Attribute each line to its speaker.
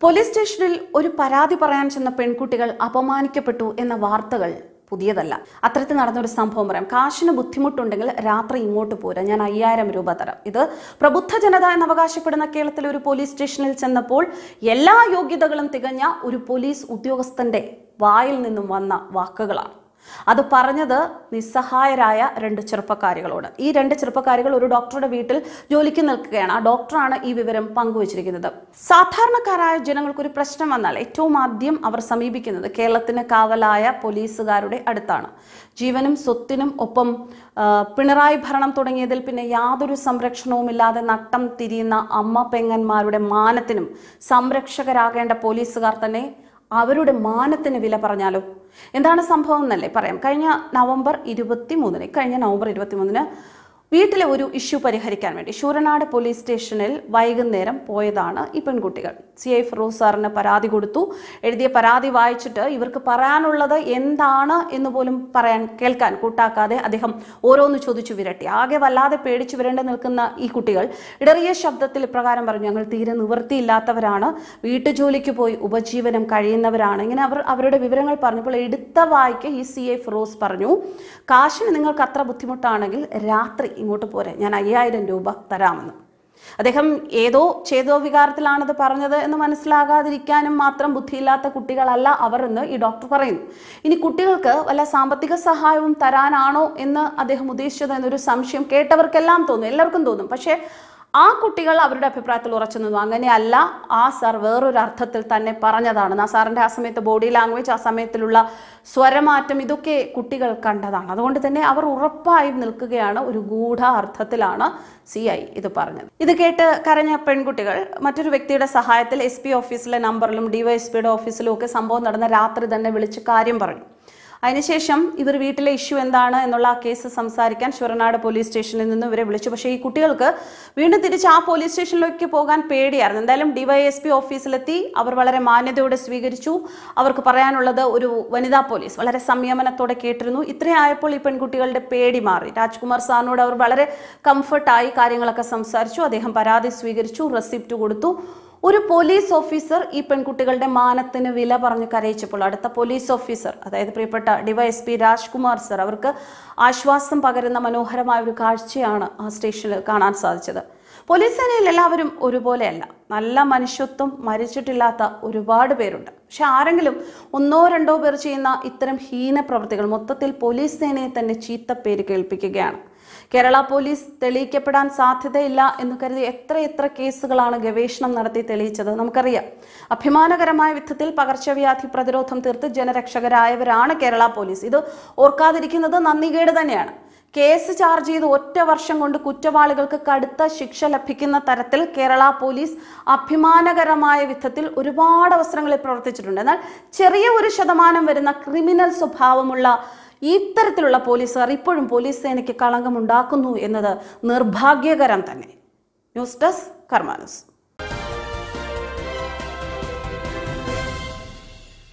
Speaker 1: police സ്റ്റേഷനിൽ ഒരു പരാതി പറയാൻ ചെന്ന പെൺകുട്ടികൾ അപമാനിക്കപ്പെട്ടു എന്ന വാർത്തകൾ പുതിയതല്ല അത്തരത്തിൽ നടന്നൊരു സംഭവം പറയാം കാശിന് ബുദ്ധിമുട്ടുണ്ടെങ്കിൽ രാത്രി ഇങ്ങോട്ട് പോരാ ഞാൻ അയ്യായിരം രൂപ തരാം ഇത് പ്രബുദ്ധ ജനത എന്ന് അവകാശപ്പെടുന്ന കേരളത്തിലെ ഒരു പോലീസ് സ്റ്റേഷനിൽ ചെന്നപ്പോൾ എല്ലാ യോഗ്യതകളും തികഞ്ഞ ഒരു പോലീസ് ഉദ്യോഗസ്ഥന്റെ വായിൽ നിന്നും വന്ന വാക്കുകളാണ് അത് പറഞ്ഞത് നിസ്സഹായരായ രണ്ട് ചെറുപ്പക്കാരികളോട് ഈ രണ്ട് ചെറുപ്പക്കാരികൾ ഒരു ഡോക്ടറുടെ വീട്ടിൽ ജോലിക്ക് നിൽക്കുകയാണ് ആ ഡോക്ടറാണ് ഈ വിവരം പങ്കുവച്ചിരിക്കുന്നത് സാധാരണക്കാരായ ജനങ്ങൾക്ക് ഒരു പ്രശ്നം വന്നാൽ ഏറ്റവും ആദ്യം അവർ സമീപിക്കുന്നത് കേരളത്തിന് കാവലായ പോലീസുകാരുടെ അടുത്താണ് ജീവനും സ്വത്തിനും ഒപ്പം ആ, പിണറായി ഭരണം തുടങ്ങിയതിൽ പിന്നെ യാതൊരു സംരക്ഷണവുമില്ലാതെ നട്ടം തിരിയുന്ന അമ്മ പെങ്ങന്മാരുടെ മാനത്തിനും സംരക്ഷകരാകേണ്ട പോലീസുകാർ തന്നെ അവരുടെ മാനത്തിന് വില പറഞ്ഞാലോ എന്താണ് സംഭവം എന്നല്ലേ പറയാം കഴിഞ്ഞ നവംബർ ഇരുപത്തി മൂന്നിന് കഴിഞ്ഞ നവംബർ ഇരുപത്തി മൂന്നിന് വീട്ടിലെ ഒരു ഇഷ്യൂ പരിഹരിക്കാൻ വേണ്ടി ശൂരനാട് പോലീസ് സ്റ്റേഷനിൽ വൈകുന്നേരം പോയതാണ് ഈ പെൺകുട്ടികൾ സി ഐ ഫിറോസ് സാറിന് പരാതി കൊടുത്തു എഴുതിയ പരാതി വായിച്ചിട്ട് ഇവർക്ക് പറയാനുള്ളത് എന്താണ് എന്ന് പോലും പറയാൻ കേൾക്കാൻ കൂട്ടാക്കാതെ അദ്ദേഹം ഓരോന്ന് ചോദിച്ചു വിരട്ടി ആകെ വല്ലാതെ പേടിച്ചു വിരണ്ട് നിൽക്കുന്ന ഈ കുട്ടികൾ ഇടറിയ ശബ്ദത്തിൽ ഇപ്രകാരം പറഞ്ഞു ഞങ്ങൾ തീരെ നിവൃത്തിയില്ലാത്തവരാണ് വീട്ടുജോലിക്ക് പോയി ഉപജീവനം കഴിയുന്നവരാണ് ഇങ്ങനെ അവർ അവരുടെ വിവരങ്ങൾ പറഞ്ഞപ്പോൾ എടുത്ത വായിക്ക് ഈ സി ഐ ഫിറോസ് പറഞ്ഞു കാശിന് നിങ്ങൾക്ക് അത്ര ബുദ്ധിമുട്ടാണെങ്കിൽ രാത്രി ഇങ്ങോട്ട് പോരെ ഞാൻ അയ്യായിരം രൂപ തരാമെന്ന് അദ്ദേഹം ഏതോ ചേതോ വികാരത്തിലാണത് പറഞ്ഞത് എന്ന് മനസ്സിലാകാതിരിക്കാനും മാത്രം ബുദ്ധിയില്ലാത്ത കുട്ടികളല്ല അവർ എന്ന് ഈ ഡോക്ടർ പറയുന്നു ഇനി കുട്ടികൾക്ക് വല്ല സാമ്പത്തിക സഹായവും തരാനാണോ എന്ന് അദ്ദേഹം ഉദ്ദേശിച്ചത് എന്നൊരു സംശയം കേട്ടവർക്കെല്ലാം തോന്നും എല്ലാവർക്കും തോന്നും പക്ഷേ ആ കുട്ടികൾ അവരുടെ അഭിപ്രായത്തിൽ ഉറച്ചു നിന്നു അങ്ങനെയല്ല ആ സാർ വേറൊരു അർത്ഥത്തിൽ തന്നെ പറഞ്ഞതാണ് ആ സാറിൻ്റെ ആ സമയത്ത് ബോഡി ലാംഗ്വേജ് ആ സമയത്തിലുള്ള സ്വരമാറ്റം ഇതൊക്കെ കുട്ടികൾ കണ്ടതാണ് അതുകൊണ്ട് തന്നെ അവർ ഉറപ്പായും നിൽക്കുകയാണ് ഒരു ഗൂഢ അർത്ഥത്തിലാണ് സി ഐ ഇത് പറഞ്ഞത് ഇത് കേട്ട് കരഞ്ഞ പെൺകുട്ടികൾ മറ്റൊരു വ്യക്തിയുടെ സഹായത്തിൽ എസ് പി ഓഫീസിലെ നമ്പറിലും ഡിവൈഎസ്പിയുടെ ഓഫീസിലും ഒക്കെ സംഭവം നടന്ന രാത്രി തന്നെ വിളിച്ച് കാര്യം പറഞ്ഞു അതിനുശേഷം ഇവർ വീട്ടിലെ ഇഷ്യൂ എന്താണ് എന്നുള്ള ആ കേസ് സംസാരിക്കാൻ ശുരനാട് പോലീസ് സ്റ്റേഷനിൽ നിന്ന് ഇവരെ വിളിച്ചു പക്ഷേ ഈ കുട്ടികൾക്ക് വീണ്ടും തിരിച്ച് ആ പോലീസ് സ്റ്റേഷനിലേക്ക് പോകാൻ പേടിയായിരുന്നു എന്തായാലും ഡിവൈഎസ്പി ഓഫീസിലെത്തി അവർ വളരെ മാന്യതയോടെ സ്വീകരിച്ചു അവർക്ക് പറയാനുള്ളത് ഒരു വനിതാ പോലീസ് വളരെ സംയമനത്തോടെ കേട്ടിരുന്നു ഇത്രയായപ്പോൾ ഈ പെൺകുട്ടികളുടെ പേടി മാറി രാജ്കുമാർ സാറിനോട് അവർ വളരെ കംഫർട്ടായി കാര്യങ്ങളൊക്കെ സംസാരിച്ചു അദ്ദേഹം പരാതി സ്വീകരിച്ചു റെസിപ്റ്റ് കൊടുത്തു ഒരു പോലീസ് ഓഫീസർ ഈ പെൺകുട്ടികളുടെ മാനത്തിന് വില പറഞ്ഞ് കരയിച്ചപ്പോൾ അടുത്ത പോലീസ് ഓഫീസർ അതായത് പ്രിയപ്പെട്ട ഡിവൈഎസ്പി രാജ്കുമാർ സർ അവർക്ക് ആശ്വാസം പകരുന്ന മനോഹരമായ ഒരു കാഴ്ചയാണ് ആ സ്റ്റേഷനിൽ കാണാൻ സാധിച്ചത് പോലീസ് സേനയിൽ എല്ലാവരും ഒരുപോലെയല്ല നല്ല മനുഷ്യത്വം മരിച്ചിട്ടില്ലാത്ത ഒരുപാട് പേരുണ്ട് പക്ഷെ ആരെങ്കിലും ഒന്നോ രണ്ടോ പേർ ചെയ്യുന്ന ഇത്തരം ഹീന പ്രവൃത്തികൾ മൊത്തത്തിൽ പോലീസ് സേനയെ തന്നെ ചീത്തപ്പേര് കേൾപ്പിക്കുകയാണ് കേരള പോലീസ് തെളിയിക്കപ്പെടാൻ സാധ്യതയില്ല എന്ന് കരുതി എത്ര എത്ര കേസുകളാണ് ഗവേഷണം നടത്തി തെളിയിച്ചത് നമുക്കറിയാം അഭിമാനകരമായ വിധത്തിൽ പകർച്ചവ്യാധി പ്രതിരോധം തീർത്ത് ജനരക്ഷകരായവരാണ് കേരള പോലീസ് ഇത് ഓർക്കാതിരിക്കുന്നത് നന്ദികേട് തന്നെയാണ് കേസ് ചാർജ് ചെയ്ത് ഒറ്റ വർഷം കൊണ്ട് കുറ്റവാളികൾക്ക് കടുത്ത ശിക്ഷ ലഭിക്കുന്ന തരത്തിൽ കേരള പോലീസ് അഭിമാനകരമായ വിധത്തിൽ ഒരുപാട് അവസരങ്ങളിൽ പ്രവർത്തിച്ചിട്ടുണ്ട് എന്നാൽ ചെറിയ ഒരു ശതമാനം വരുന്ന ക്രിമിനൽ സ്വഭാവമുള്ള ഇത്തരത്തിലുള്ള പോലീസുകാർ ഇപ്പോഴും പോലീസ് സേനയ്ക്ക് കളങ്കമുണ്ടാക്കുന്നു എന്നത് നിർഭാഗ്യകരം തന്നെ ന്യൂസ് ഡെസ്ക് കർമാനസ്